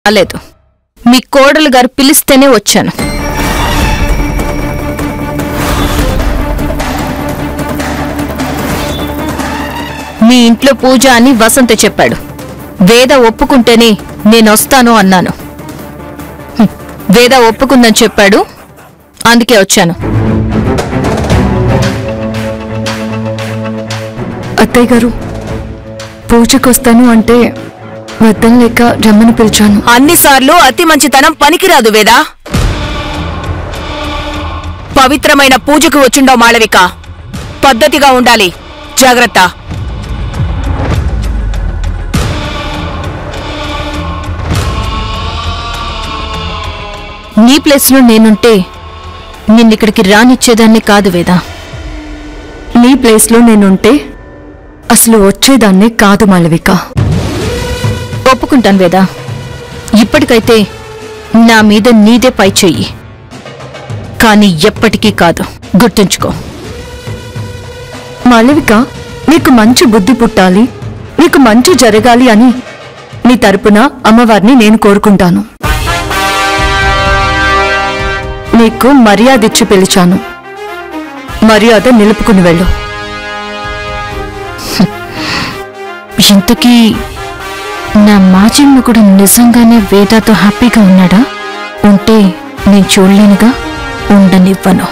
రాలేదు మీ కోడలు గారు పిలిస్తేనే వచ్చాను మీ ఇంట్లో పూజ అని వసంత చెప్పాడు వేద ఒప్పుకుంటేనే నేనొస్తాను అన్నాను హ్మ్, వేద ఒప్పుకుందని చెప్పాడు అందుకే వచ్చాను అత్తయ్య గారు పూజకొస్తాను అంటే వద్దం లేక రమ్మని పిలిచాను అన్నిసార్లు అతి మంచితనం పనికిరాదు వేదా పవిత్రమైన పూజకు వచ్చిండో మాళవిక పద్ధతిగా ఉండాలి జాగ్రత్త నీ ప్లేస్లో నేనుంటే నిన్నిక్కడికి రానిచ్చేదాన్ని కాదు వేదా నీ ప్లేస్లో నేనుంటే అసలు వచ్చేదాన్నే కాదు మాళవిక ఒప్పుకుంటాను వేదా ఇప్పటికైతే నా మీద నీదే పై చెయ్యి కానీ ఎప్పటికీ కాదు గుర్తుంచుకో మాళవిక నీకు మంచి బుద్ధి పుట్టాలి నీకు మంచి జరగాలి అని నీ తరపున అమ్మవారిని నేను కోరుకుంటాను నీకు మర్యాద ఇచ్చి పిలిచాను మర్యాద నిలుపుకుని వెళ్ళు ఇంతకీ నా మాజిన్ను కూడా నిజంగానే వేదాతో హ్యాపీగా ఉన్నాడా ఉంటే నేను చూడలేనుగా ఉండనివ్వను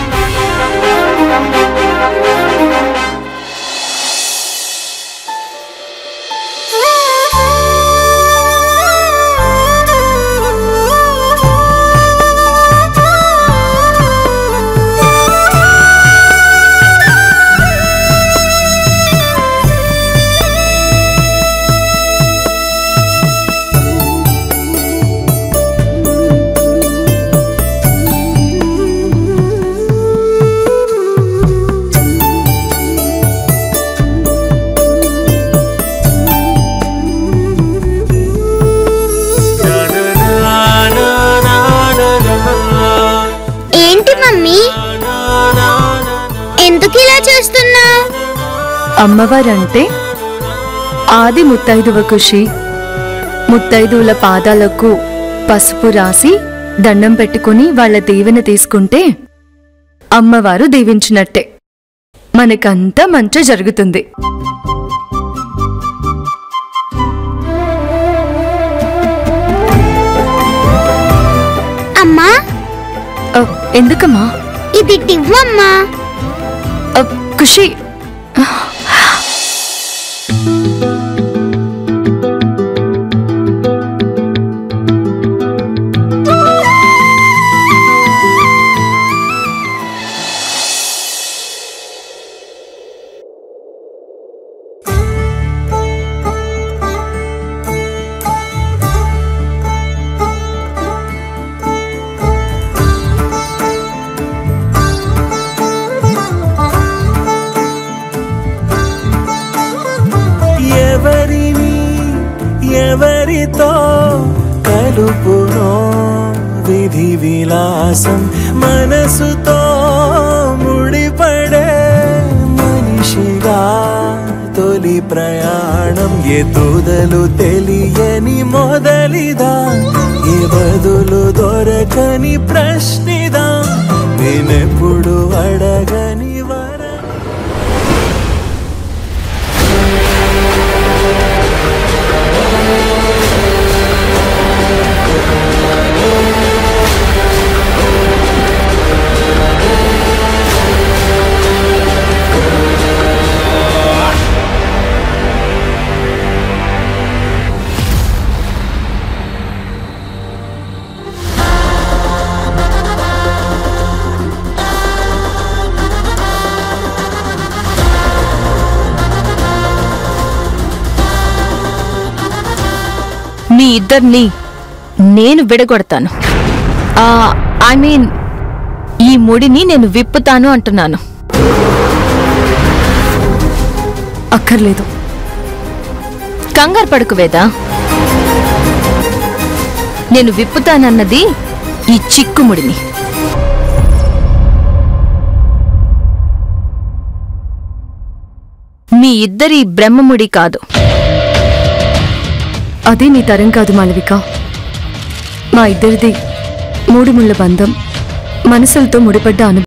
ఏంటి మమ్మీ ఎందుకు ఇలా చేస్తున్నావు అమ్మవారంటే ఆది ముత్తైదువ ఖుషి ముత్తైదువుల పాదాలకు పసుపు రాసి దండం పెట్టుకుని వాళ్ళ దీవెన తీసుకుంటే అమ్మవారు దీవించినట్టే మనకంతా మంచి జరుగుతుంది అమ్మా అ, ఎందుకమ్మా ఇది టివ్వమ్మా అ, ఖుషి ఎవరిని ఎవరితో కలుపునో విధి విలాసం మనసుతో ముడిపడే మనిషిగా తొలి ప్రయాణం ఎదుదలు తెలియని మొదలిదా ఏ బదులు దొరకని ప్రశ్నిదా నేనెప్పుడు అడగని వర మీ ఇద్దరిని నేను విడగొడతాను ఐ మీన్ ఈ ముడిని నేను విప్పుతాను అంటున్నాను అక్కర్లేదు కంగారు పడుకు వేదా నేను విప్పుతానన్నది ఈ చిక్కుముడిని మీ ఇద్దరి బ్రహ్మముడి కాదు అదే నీ తరం కాదు మాలవిక మా ఇద్దరిది మూడు ముళ్ళ బంధం మనసులతో ముడిపడ్డ అనుభవం